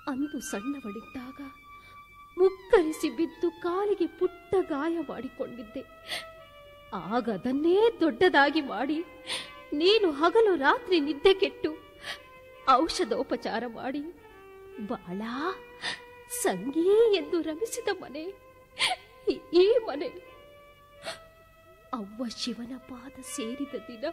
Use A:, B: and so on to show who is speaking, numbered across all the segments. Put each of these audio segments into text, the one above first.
A: ಅಂದು ಸಣ್ಣವಳಿದ್ದಾಗ ಮುಕ್ಕರಿಸಿ ಬಿದ್ದು ಕಾಲಿಗೆ ಪುಟ್ಟ ಗಾಯ ಮಾಡಿಕೊಂಡಿದ್ದೆ ಆಗ ಅದನ್ನೇ ದೊಡ್ಡದಾಗಿ ಮಾಡಿ ನೀನು ಹಗಲು ರಾತ್ರಿ ನಿದ್ದೆ ಕೆಟ್ಟು ಔಷಧೋಪಚಾರ ಮಾಡಿ ಬಾಳ ಸಂಗೀ ಎಂದು ರಮಿಸಿದ ಮನೆ ಈ- ಈ ಮನೆ ಅವ್ವ ಶಿವನ ಪಾದ ಸೇರಿದ ದಿನ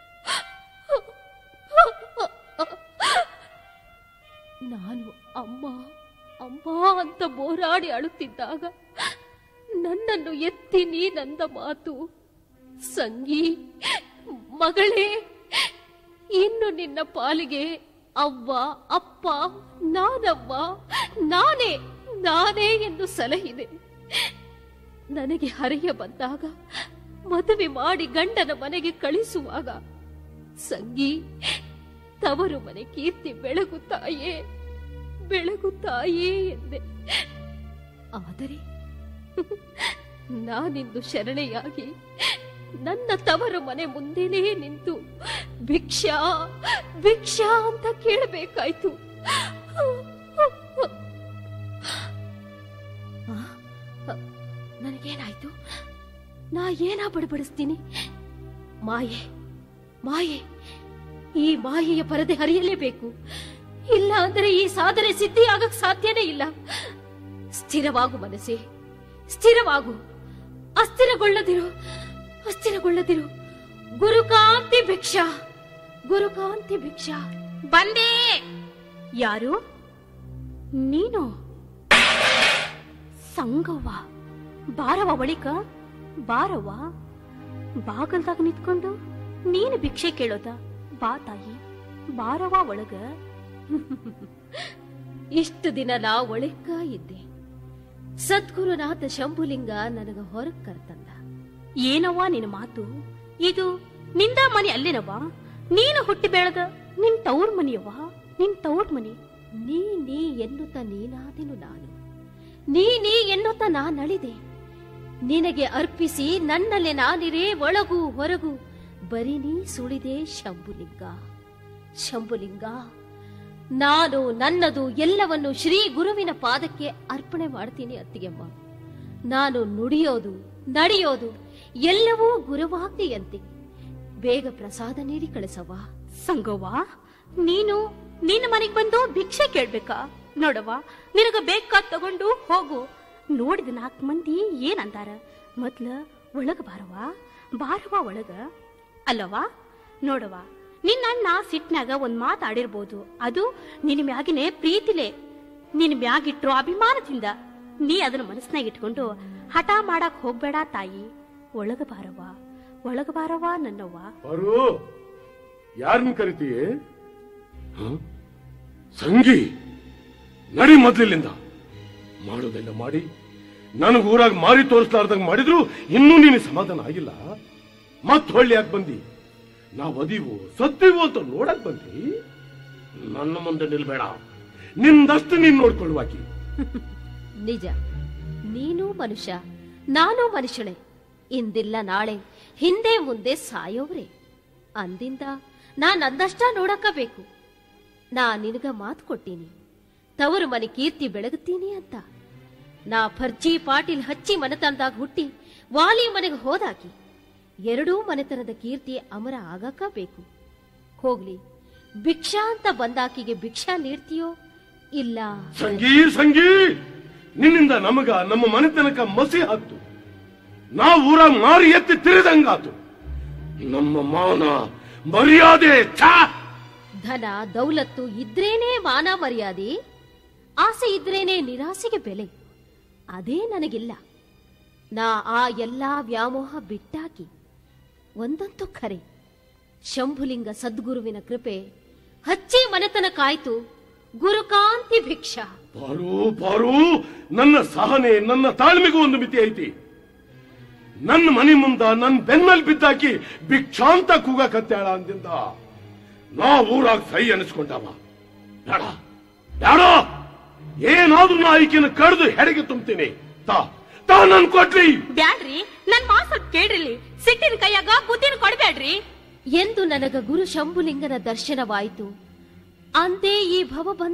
A: ನಾನು ಅಮ್ಮ ಅಮ್ಮ ಅಂತ ಬೋರಾಡಿ ಅಳುತ್ತಿದ್ದಾಗ ನನ್ನನ್ನು ಎತ್ತಿ ನೀನಂದ ಮಾತು ಸಂಗೀ ಮಗಳೇ ಇನ್ನು ನಿನ್ನ ಪಾಲಿಗೆ ಅವ್ವ ಅಪ್ಪ ನಾನವ್ವ ನಾನೇ ನಾನೇ ಎಂದು ಸಲಹಿದೆ ನನಗೆ ಹರೆಯ ಬಂದಾಗ ಮದುವೆ ಮಾಡಿ ಗಂಡನ ಮನೆಗೆ ಕಳಿಸುವಾಗ ಸಂಗೀ ತವರು ಮನೆ ಕೀರ್ತಿ ಬೆಳಗುತ್ತಾಯೇ ಬೆಳಗುತ್ತಾಯೇ ಎಂದೆ ಆದರೆ ನಾನಿಂದು ಶರಣೆಯಾಗಿ ನನ್ನ ತವರು ಮನೆ ಮುಂದೆನೇ ನಿಂತು ಭಿಕ್ಷಾ ಭಿಕ್ಷಾ ಅಂತ ಕೇಳಬೇಕಾಯ್ತು ಆ, ಅ, ನನಗೇನಾಯ್ತು ನಾ ಏನ ಬಡಬಡಿಸ್ತೀನಿ ಮಾಯೆ ಮಾಯೆ ಈ ಮಾಯೆಯ ಪರದೆ ಹರಿಯಲೇಬೇಕು ಇಲ್ಲ ಅಂದರೆ ಈ ಸಾಧನೆ ಸಿದ್ಧಿಯಾಗಕ್ ಸಾಧ್ಯನೇ ಇಲ್ಲ ಸ್ಥಿರವಾಗು ಮನಸ್ಸೇ ಸ್ಥಿರವಾಗು ಅಸ್ಥಿರಗೊಳ್ಳದಿರು ಅಸ್ಥಿರಗೊಳ್ಳದಿರು ಗುರುಕಾಂತಿ ಭಿಕ್ಷಾ ಗುರುಕಾಂತಿ ಭಿಕ್ಷಾ
B: ಬಂದೆ ಯಾರು ನೀನು ಸಂಗವ್ವ ಬಾರವ ಬಳಿಕ ಬಾರವ್ವ ಬಾಗಲ್ದಾಗ ನಿಂತ್ಕೊಂಡು ನೀನು ಭಿಕ್ಷೆ ಕೇಳೋದ ಬಾ ತಾಯಿ ಬಾರವ ಒಳಗ
A: ಇಷ್ಟು ದಿನ ನಾ ಒಳಕ್ಕ ಇದ್ದೆ ಸದ್ಗುರುನಾಥ ಶಂಭುಲಿಂಗ ನನಗ ಹೊರಗ್ ಕರ್ತಂದ
B: ಏನವ್ವ ನಿನ್ನ ಮಾತು ಇದು ನಿಂದ ಮನೆ ಅಲ್ಲೇನವ್ವ ನೀನು ಹುಟ್ಟಿ ಬೆಳೆದ ನಿನ್ ತವ್ರ ಮನಿಯವ್ವ ನಿನ್ ತವ್ರ ಮನಿ
A: ನೀ ನೀ ಎನ್ನುತ್ತ ನೀನಾದೆನು ನಾನು ನೀ ನೀ ಎನ್ನುತ್ತ ನಾನಳಿದೆ ನಿನಗೆ ಅರ್ಪಿಸಿ ನನ್ನಲ್ಲಿ ನಾನಿರೇ ಒಳಗು ಹೊರಗು ಬರೀ ನೀ ಸುಳಿದೆ ಶಂಭುಲಿಂಗ ಶಂಭುಲಿಂಗ ನಾನು ನನ್ನದು ಎಲ್ಲವನ್ನು ಶ್ರೀ ಗುರುವಿನ ಪಾದಕ್ಕೆ ಅರ್ಪಣೆ ಮಾಡ್ತೀನಿ ಅತ್ತಿಗೆಮ್ಮ ನಾನು ನುಡಿಯೋದು ನಡೆಯೋದು ಎಲ್ಲವೂ ಗುರುವಾಜ್ಞೆಯಂತೆ ಬೇಗ ಪ್ರಸಾದ ನೀಡಿ ಕಳಿಸವ್ವ
B: ಸಂಗವ್ವ ನೀನು ನಿನ್ನ ಮನೆಗ್ ಬಂದು ಭಿಕ್ಷೆ ಕೇಳ್ಬೇಕಾ ನೋಡವ್ವ ನಿನಗ ಬೇಕಾದ್ ತಗೊಂಡು ಹೋಗು ನೋಡಿದ ನಾಲ್ಕು ಮಂದಿ ಏನಂದಾರ ಮೊದ್ಲ ಒಳಗ ಬಾರವ ಬಾರವ ಒಳಗ ಅಲ್ಲವಾ ನೋಡವ ನಿನ್ನ ಅಣ್ಣ ಸಿಟ್ನಾಗ ಒಂದ್ ಮಾತಾಡಿರ್ಬೋದು ಅದು ನಿನ್ನ ಮ್ಯಾಗಿನೇ ಪ್ರೀತಿಲೆ ನಿನ್ನ ಮ್ಯಾಗಿಟ್ರು ಅಭಿಮಾನದಿಂದ ನೀ ಅದನ್ನ ಮನಸ್ನಾಗ ಇಟ್ಕೊಂಡು ಹಠ ಮಾಡಕ್ ಹೋಗ್ಬೇಡ ತಾಯಿ ಒಳಗ ಬಾರವ ಒಳಗ ಬಾರವ ನನ್ನವ್ವ
C: ಬರು ಯಾರನ್ನ ಕರಿತೀಯ ಹ? ಸಂಗಿ ನಡಿ ಮೊದ್ಲಿಲ್ಲಿಂದ ಮಾಡೋದೆಲ್ಲ ಮಾಡಿ ನನಗೆ ಊರಾಗ ಮಾರಿ ತೋರಿಸ್ಲಾರ್ದಂಗ ಮಾಡಿದ್ರು ಇನ್ನೂ ನೀನು ಸಮಾಧಾನ ಆಗಿಲ್ಲ ಮತ್ ಹೊಳ್ಳಿ ಯಾಕೆ ಬಂದಿ ನಾವು ಅದೀವು ಸತ್ತೀವು ಅಂತ ನೋಡಕ್ ಬಂದಿ ನನ್ನ ಮುಂದೆ ನಿಲ್ಬೇಡ ನಿಂದಷ್ಟು ನೀನ್ ನೋಡ್ಕೊಳ್ಳುವಾಕಿ
A: ನಿಜ ನೀನು ಮನುಷ್ಯ ನಾನು ಮನುಷ್ಯಳೆ ಇಂದಿಲ್ಲ ನಾಳೆ ಹಿಂದೆ ಮುಂದೆ ಸಾಯೋವ್ರೆ ಅಂದಿಂದ ನಾನ್ ಅಂದಷ್ಟ ನೋಡಕ ಬೇಕು ನಾ ನಿನಗ ಮಾತು ಕೊಟ್ಟೀನಿ ತವರು ಮನೆ ಕೀರ್ತಿ ಬೆಳಗುತ್ತೀನಿ ಅಂತ ನಾ ಫರ್ಜಿ ಪಾಟೀಲ್ ಹಚ್ಚಿ ಮನೆತನದಾಗ ಹುಟ್ಟಿ ವಾಲಿ ಮನೆಗೆ ಹೋದಾಕಿ ಎರಡೂ ಮನೆತನದ ಕೀರ್ತಿ ಅಮರ ಆಗಕ ಬೇಕು ಹೋಗ್ಲಿ ಭಿಕ್ಷಾ ಅಂತ ಬಂದಾಕಿಗೆ ಭಿಕ್ಷಾ ನೀಡ್ತೀಯೋ ಇಲ್ಲ
C: ಸಂಗೀ ಸಂಗೀ ನಿನ್ನಿಂದ ನಮಗ ನಮ್ಮ ಮನೆತನಕ ಮಸಿ ಹತ್ತು ನಾವು ಊರಾಗ ಮಾರಿ ಎತ್ತಿ ತಿರಿದಂಗಾತು ನಮ್ಮ ಮಾನ ಮರ್ಯಾದೆ ಛಾ
A: ಧನ ದೌಲತ್ತು ಇದ್ರೇನೇ ಮಾನ ಮರ್ಯಾದೆ ಆಸೆ ಇದ್ರೇನೆ ನಿರಾಸೆಗೆ ಬೆಲೆ ಅದೇ ನನಗಿಲ್ಲ ನಾ ಆ ಎಲ್ಲಾ ವ್ಯಾಮೋಹ ಬಿಟ್ಟಾಕಿ ಒಂದಂತೂ ಖರೆ ಶಂಭುಲಿಂಗ ಸದ್ಗುರುವಿನ ಕೃಪೆ ಹಚ್ಚಿ ಮನೆತನ ಕಾಯ್ತು ಗುರುಕಾಂತಿ ಭಿಕ್ಷಾ
C: ಬಾರು ಬಾರು ನನ್ನ ಸಹನೆ ನನ್ನ ತಾಳ್ಮೆಗೂ ಒಂದು ಮಿತಿ ಐತಿ ನನ್ನ ಮನೆ ಮುಂದ ನನ್ನ ಬೆನ್ನಲ್ಲಿ ಬಿದ್ದಾಕಿ ಭಿಕ್ಷಾಂತ ಕೂಗಕತ್ತಾಳ ಅಂದಿಂದ ನಾ ಊರಾಗ ಸೈ ಅನಿಸ್ಕೊಂಡವ ಬೇಡ ಬೇಡ ಏನಾದ್ರೂ ನಾ ಈಕಿನ ಕಡ್ದು ಹೆಡೆಗೆ ತುಂಬ್ತೀನಿ ತಾ ತಾ ನನ್ ಕೊಟ್ಲಿ
B: ಬ್ಯಾಡ್ರಿ ನನ್ ಮಾತ್ ಸ್ವಲ್ಪ ಕೇಳ್ರಿ ಸಿಟ್ಟಿನ ಕೈಯಾಗ ಬುದ್ಧಿನ ಕೊಡ್ಬ್ಯಾಡ್ರಿ
A: ಎಂದು ನನಗ ಗುರು ಶಂಭುಲಿಂಗನ ದರ್ಶನವಾಯಿತು ಅಂದೇ ಈ ಭವ